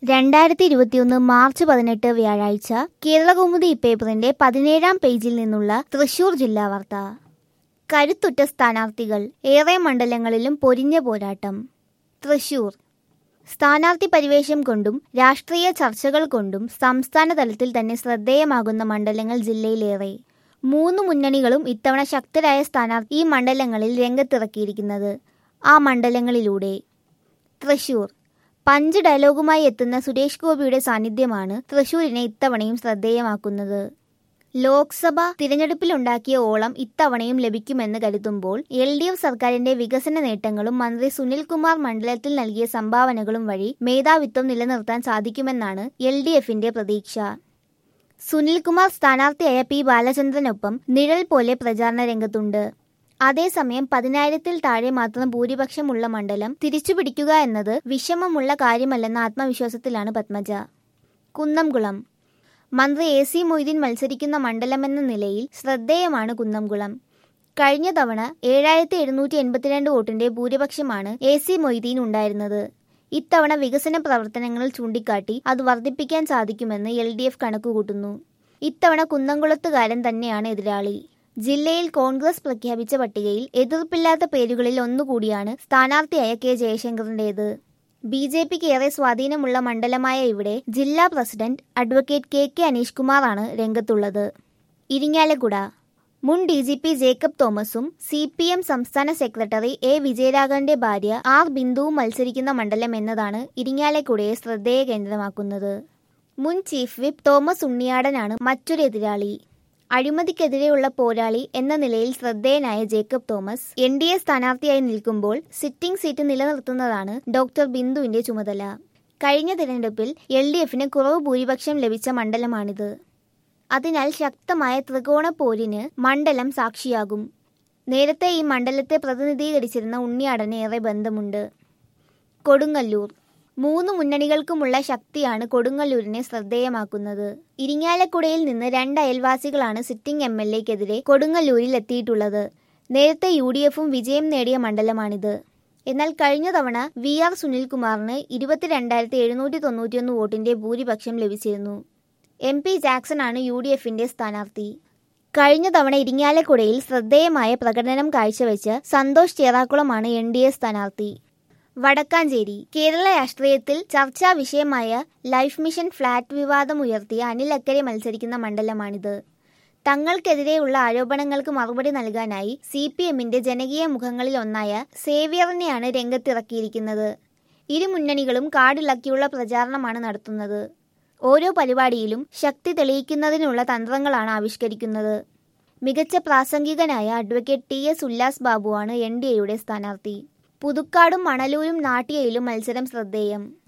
രണ്ടായിരത്തി ഇരുപത്തിയൊന്ന് മാർച്ച് പതിനെട്ട് വ്യാഴാഴ്ച കേരളകൗമുദി പേപ്പറിന്റെ പതിനേഴാം പേജിൽ നിന്നുള്ള തൃശൂർ ജില്ലാ വാർത്ത കരുത്തുറ്റ സ്ഥാനാർത്ഥികൾ ഏറെ മണ്ഡലങ്ങളിലും പൊരിഞ്ഞ പോരാട്ടം തൃശൂർ സ്ഥാനാർത്ഥി പരിവേഷം കൊണ്ടും രാഷ്ട്രീയ ചർച്ചകൾ കൊണ്ടും സംസ്ഥാന തലത്തിൽ തന്നെ ശ്രദ്ധേയമാകുന്ന മണ്ഡലങ്ങൾ ജില്ലയിലേറെ മൂന്ന് മുന്നണികളും ഇത്തവണ ശക്തരായ സ്ഥാനാർത്ഥി ഈ മണ്ഡലങ്ങളിൽ രംഗത്തിറക്കിയിരിക്കുന്നത് ആ മണ്ഡലങ്ങളിലൂടെ തൃശൂർ പഞ്ച് ഡയലോഗുമായി എത്തുന്ന സുരേഷ് ഗോപിയുടെ സാന്നിധ്യമാണ് തൃശൂരിനെ ഇത്തവണയും ശ്രദ്ധേയമാക്കുന്നത് ലോക്സഭ തിരഞ്ഞെടുപ്പിലുണ്ടാക്കിയ ഓളം ഇത്തവണയും ലഭിക്കുമെന്ന് കരുതുമ്പോൾ എൽ ഡി എഫ് സർക്കാരിന്റെ വികസന നേട്ടങ്ങളും മന്ത്രി സുനിൽകുമാർ മണ്ഡലത്തിൽ നൽകിയ സംഭാവനകളും വഴി മേധാവിത്വം നിലനിർത്താൻ സാധിക്കുമെന്നാണ് എൽ ഡി എഫിന്റെ പ്രതീക്ഷ സുനിൽകുമാർ സ്ഥാനാർത്ഥിയായ പി ബാലചന്ദ്രനൊപ്പം നിഴൽ പോലെ പ്രചാരണ രംഗത്തുണ്ട് അതേസമയം പതിനായിരത്തിൽ താഴെ മാത്രം ഭൂരിപക്ഷമുള്ള മണ്ഡലം തിരിച്ചുപിടിക്കുക എന്നത് വിഷമമുള്ള കാര്യമല്ലെന്ന ആത്മവിശ്വാസത്തിലാണ് പത്മജ കുന്നംകുളം മന്ത്രി എ സി മൊയ്തീൻ മത്സരിക്കുന്ന മണ്ഡലമെന്ന നിലയിൽ ശ്രദ്ധേയമാണ് കുന്നംകുളം കഴിഞ്ഞ തവണ ഏഴായിരത്തി എഴുന്നൂറ്റി എൺപത്തിരണ്ട് വോട്ടിന്റെ ഭൂരിപക്ഷമാണ് എ സി മൊയ്തീൻ ഉണ്ടായിരുന്നത് ഇത്തവണ വികസന പ്രവർത്തനങ്ങൾ ചൂണ്ടിക്കാട്ടി അത് വർദ്ധിപ്പിക്കാൻ സാധിക്കുമെന്ന് എൽ ഡി എഫ് കണക്കുകൂട്ടുന്നു ഇത്തവണ കുന്നംകുളത്തുകാരൻ തന്നെയാണ് എതിരാളി ജില്ലയിൽ കോൺഗ്രസ് പ്രഖ്യാപിച്ച പട്ടികയിൽ എതിർപ്പില്ലാത്ത പേരുകളിൽ ഒന്നുകൂടിയാണ് സ്ഥാനാർത്ഥിയായ കെ ജയശങ്കറിന്റേത് ബി ജെ പിക്ക് ഏറെ സ്വാധീനമുള്ള മണ്ഡലമായ ഇവിടെ ജില്ലാ president advocate K K Aneesh കുമാറാണ് രംഗത്തുള്ളത് ഇരിങ്ങാലക്കുട മുൻ ഡി ജി പി ജേക്കബ് തോമസും സി പി എം സംസ്ഥാന സെക്രട്ടറി എ വിജയരാഘവന്റെ ഭാര്യ ആർ ബിന്ദുവും മത്സരിക്കുന്ന മണ്ഡലം എന്നതാണ് ഇരിങ്ങാലക്കുടയെ ശ്രദ്ധേയ കേന്ദ്രമാക്കുന്നത് മുൻ ചീഫ് വിപ്പ് തോമസ് ഉണ്ണിയാടനാണ് മറ്റൊരു എതിരാളി അഴിമതിക്കെതിരെയുള്ള പോരാളി എന്ന നിലയിൽ ശ്രദ്ധേയനായ Jacob Thomas N D A സ്ഥാനാർത്ഥിയായി നിൽക്കുമ്പോൾ സിറ്റിംഗ് സീറ്റ് നിലനിർത്തുന്നതാണ് ഡോക്ടർ ബിന്ദുവിന്റെ ചുമതല കഴിഞ്ഞ തിരഞ്ഞെടുപ്പിൽ എൽ ഡി എഫിന് കുറവ് ഭൂരിപക്ഷം ലഭിച്ച മണ്ഡലമാണിത് അതിനാൽ ശക്തമായ ത്രികോണ പോരിന് മണ്ഡലം സാക്ഷിയാകും നേരത്തെ ഈ മണ്ഡലത്തെ പ്രതിനിധീകരിച്ചിരുന്ന ഉണ്ണിയാടന് ഏറെ ബന്ധമുണ്ട് കൊടുങ്ങല്ലൂർ മൂന്ന് മുന്നണികൾക്കുമുള്ള ശക്തിയാണ് കൊടുങ്ങല്ലൂരിനെ ശ്രദ്ധേയമാക്കുന്നത് ഇരിങ്ങാലക്കുടയിൽ നിന്ന് രണ്ട് അയൽവാസികളാണ് സിറ്റിംഗ് എം എൽ എക്കെതിരെ കൊടുങ്ങല്ലൂരിൽ എത്തിയിട്ടുള്ളത് നേരത്തെ യു ഡി എഫും വിജയം നേടിയ മണ്ഡലമാണിത് എന്നാൽ കഴിഞ്ഞ തവണ വി ആർ സുനിൽകുമാറിന് ഇരുപത്തിരണ്ടായിരത്തി എഴുന്നൂറ്റി തൊണ്ണൂറ്റിയൊന്ന് വോട്ടിന്റെ ഭൂരിപക്ഷം ലഭിച്ചിരുന്നു എം പി ജാക്സൺ ആണ് യു ഡി എഫിന്റെ സ്ഥാനാർത്ഥി കഴിഞ്ഞ തവണ ഇരിങ്ങാലക്കുടയിൽ ശ്രദ്ധേയമായ പ്രകടനം കാഴ്ചവെച്ച സന്തോഷ് ചേറാക്കുളമാണ് എൻ ഡി എ സ്ഥാനാർത്ഥി വടക്കാഞ്ചേരി കേരള രാഷ്ട്രീയത്തിൽ ചർച്ചാ വിഷയമായ ലൈഫ് മിഷൻ ഫ്ളാറ്റ് വിവാദം ഉയർത്തിയ അനിൽ അക്കരെ മത്സരിക്കുന്ന മണ്ഡലമാണിത് തങ്ങൾക്കെതിരെയുള്ള ആരോപണങ്ങൾക്ക് മറുപടി നൽകാനായി സി പി എമ്മിന്റെ ജനകീയ മുഖങ്ങളിൽ ഒന്നായ സേവിയറിനെയാണ് രംഗത്തിറക്കിയിരിക്കുന്നത് ഇരു മുന്നണികളും കാടിളക്കിയുള്ള പ്രചാരണമാണ് നടത്തുന്നത് ഓരോ പരിപാടിയിലും ശക്തി തെളിയിക്കുന്നതിനുള്ള തന്ത്രങ്ങളാണ് ആവിഷ്കരിക്കുന്നത് മികച്ച പ്രാസംഗികനായ അഡ്വക്കേറ്റ് ടി എസ് ഉല്ലാസ് ബാബുവാണ് എൻ ഡി എയുടെ സ്ഥാനാർത്ഥി പുതുക്കാടും മണലൂരും നാട്ടിയയിലും മത്സരം ശ്രദ്ധേയം